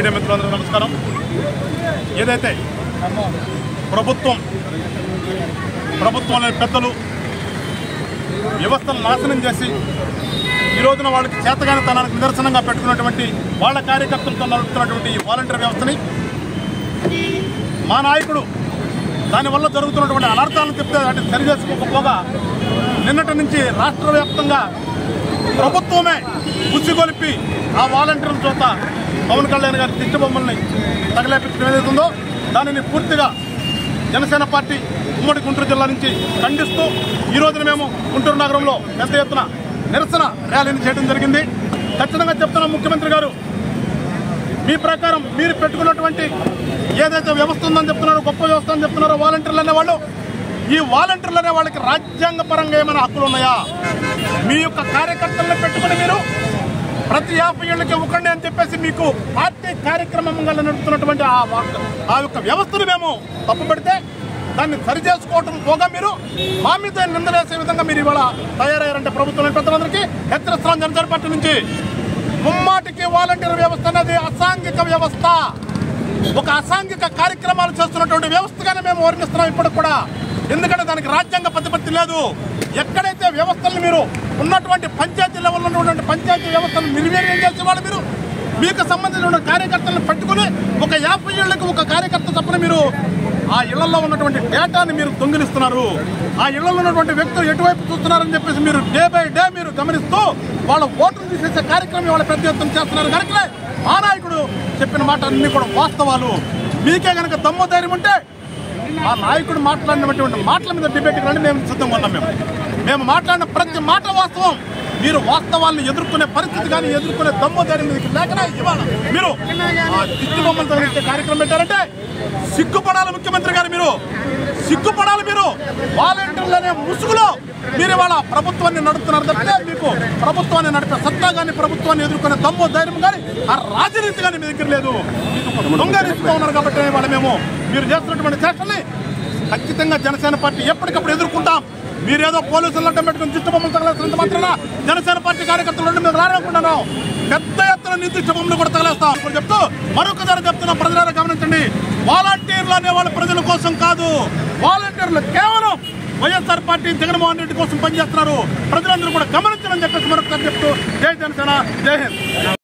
media మిత్రులందరూ నమస్కారం ఏదైతే ప్రభుత్వం ప్రభుత్వంలోని పెద్దలు వ్యవస్థను నాశనం చేసి ఈ రోజున వాళ్ళకి చేతగాని తనానికి నిదర్శనంగా పెట్టుకున్నటువంటి వాళ్ళ కార్యకర్తలతో నడుపుతున్నటువంటి ఈ వాలంటీర్ వ్యవస్థని మా నాయకుడు దానివల్ల జరుగుతున్నటువంటి అనర్థాలను చెప్తే వాటిని సరి చేసుకోకపోగా నిన్నటి నుంచి రాష్ట్ర వ్యాప్తంగా ప్రభుత్వమే ఉసిగొలిపి ఆ వాలంటీర్ల చోట పవన్ కళ్యాణ్ గారి తిట్టు బొమ్మల్ని తగలేపించడం ఏదైతుందో దానిని పూర్తిగా జనసేన పార్టీ ఉమ్మడి గుంటూరు జిల్లా నుంచి ఖండిస్తూ ఈ రోజున మేము గుంటూరు నగరంలో పెద్ద ఎత్తున నిరసన ర్యాలీని చేయడం జరిగింది ఖచ్చితంగా చెప్తున్నాం ముఖ్యమంత్రి గారు మీ ప్రకారం మీరు పెట్టుకున్నటువంటి ఏదైతే వ్యవస్థ ఉందని చెప్తున్నారో గొప్ప వ్యవస్థ అని చెప్తున్నారో వాలంటీర్లు అనేవాళ్ళు ఈ వాలంటీర్లు అనే వాళ్ళకి రాజ్యాంగ పరంగా ఏమైనా హక్కులు ఉన్నాయా మీ యొక్క కార్యకర్తలను పెట్టుకుని మీరు ప్రతి యాభై ఏళ్ళకి ఒకండి అని చెప్పేసి మీకు పార్టీ కార్యక్రమంగా నడుపుతున్నటువంటి ఆ వాక్- ఆ యొక్క వ్యవస్థను మేము తప్పుపెడితే దాన్ని సరి చేసుకోవటం పోగా మీరు మా మీద నిందలేసే విధంగా మీరు ఇవాళ తయారయ్యారంటే ప్రభుత్వం పెద్దలందరికీ హెచ్చరిస్తున్నాం జనసేన పార్టీ నుంచి ముమ్మాటికి వాలంటీర్ వ్యవస్థ అనేది అసాంఘిక వ్యవస్థ ఒక అసాంఘిక కార్యక్రమాలు చేస్తున్నటువంటి వ్యవస్థగానే మేము వర్ణిస్తున్నాం ఇప్పటికి కూడా ఎందుకంటే దానికి రాజ్యాంగ ప్రతిపత్తి లేదు ఎక్కడైతే వ్యవస్థలను మీరు ఉన్నటువంటి పంచాయతీ లెవెల్లో ఉన్నటువంటి పంచాయతీ వ్యవస్థను నిర్వీర్యం చేసే వాళ్ళు మీరు మీకు సంబంధించిన కార్యకర్తలను పెట్టుకుని ఒక యాభై ఏళ్ళకి ఒక కార్యకర్త తప్పన మీరు ఆ ఇళ్లలో ఉన్నటువంటి డేటాని మీరు దొంగిలిస్తున్నారు ఆ ఇళ్లలో ఉన్నటువంటి వ్యక్తులు ఎటువైపు చూస్తున్నారని చెప్పేసి మీరు డే బై డే మీరు గమనిస్తూ వాళ్ళ ఓట్లు తీసేసే కార్యక్రమం వాళ్ళ పెద్ద ఎత్తున చేస్తున్నారు కనుక మా నాయకుడు చెప్పిన మాట అన్ని కూడా వాస్తవాలు మీకే కనుక దమ్ము ధైర్యం ఉంటే ఆ నాయకుడు మాట్లాడినటువంటి మాటల మీద డిబేట్ రండి మేము సిద్ధంగా ఉన్నాం మేము మేము మాట్లాడిన ప్రతి మాట వాస్తవం మీరు వాస్తవాలను ఎదుర్కొనే పరిస్థితి కానీ ఎదుర్కొనే దమ్ము ధైర్యం మీకు లేకనే ఇవాళ మీరు ఆ దిష్టి బొమ్మలు తగిలించే కార్యక్రమం పెట్టారంటే సిగ్గుపడాలి ముఖ్యమంత్రి గారు మీరు సిగ్గుపడాలి మీరు వాలంటీర్లు అనే ముసుగులో మీరు ఇవాళ ప్రభుత్వాన్ని నడుపుతున్నారు తప్పితే మీకు ప్రభుత్వాన్ని నడిపే సత్తా కానీ ప్రభుత్వాన్ని ఎదుర్కొనే దమ్ము ధైర్యం కానీ ఆ రాజనీతి కానీ మీ దగ్గర లేదు మీకు దొంగ రీతిగా ఉన్నారు కాబట్టి ఇవాళ మేము మీరు చేస్తున్నటువంటి చేష్టల్ని ఖచ్చితంగా జనసేన పార్టీ ఎప్పటికప్పుడు ఎదుర్కొంటాం మీరేదో పోలీసులు అడ్డం పెట్టుకుని దిష్టి బొమ్మలు తగలేసినంత మాత్రాన జనసేన పార్టీ కార్యకర్తలు రెండు మేము రానుకుంటున్నాను పెద్ద ఎత్తున నిర్దిష్ట బొమ్మలు కూడా తగలేస్తాం ఇప్పుడు చెప్తూ మరొకసారి చెప్తున్నా ప్రజలారా గమనించండి వాలంటీర్లు అనేవాళ్ళు ప్రజల కోసం కాదు వాలంటీర్లు కేవలం వైఎస్ఆర్ పార్టీ జగన్మోహన్ రెడ్డి కోసం పనిచేస్తున్నారు ప్రజలందరూ కూడా గమనించాలని చెప్పేసి మరొకసారి చెప్తూ జై జనసేన జై హింద్